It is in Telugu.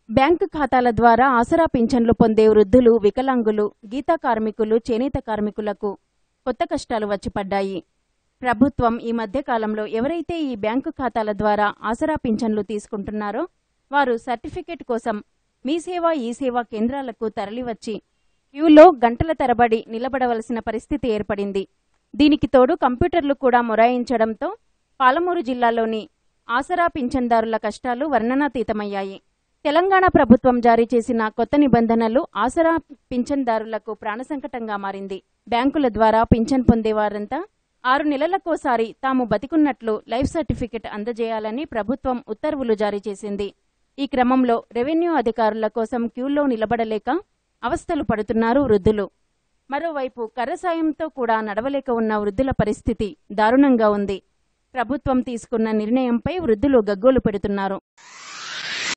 బ్యాంకు ఖాతాల ద్వారా ఆసరా పింఛన్లు పొందే వృద్ధులు వికలాంగులు గీతా కార్మికులు చేనేత కార్మికులకు కొత్త కష్టాలు వచ్చి పడ్డాయి ప్రభుత్వం ఈ మధ్య కాలంలో ఎవరైతే ఈ బ్యాంకు ఖాతాల ద్వారా ఆసరా పింఛన్లు తీసుకుంటున్నారో వారు సర్టిఫికేట్ కోసం మీ సేవ ఈ సేవా కేంద్రాలకు తరలివచ్చి క్యూలో గంటల తరబడి నిలబడవలసిన పరిస్థితి ఏర్పడింది దీనికి తోడు కంప్యూటర్లు కూడా మొరాయించడంతో పాలమూరు జిల్లాలోని ఆసరా పింఛన్దారుల కష్టాలు వర్ణనాతీతమయ్యాయి తెలంగాణ ప్రభుత్వం జారీ చేసిన కొత్త నిబంధనలు ఆసరా పింఛన్దారులకు ప్రాణసంకటంగా మారింది బ్యాంకుల ద్వారా పింఛన్ పొందేవారంతా ఆరు నెలలకోసారి తాము బతికున్నట్లు లైఫ్ సర్టిఫికెట్ అందజేయాలని ప్రభుత్వం ఉత్తర్వులు జారీ చేసింది ఈ క్రమంలో రెవెన్యూ అధికారుల కోసం క్యూలో నిలబడలేక అవస్థలు పడుతున్నారు వృద్ధులు మరోవైపు కర్ర సాయంతో కూడా నడవలేక ఉన్న వృద్ధుల పరిస్థితి దారుణంగా ఉంది ప్రభుత్వం తీసుకున్న నిర్ణయంపై వృద్ధులు గగ్గోలు పెడుతున్నారు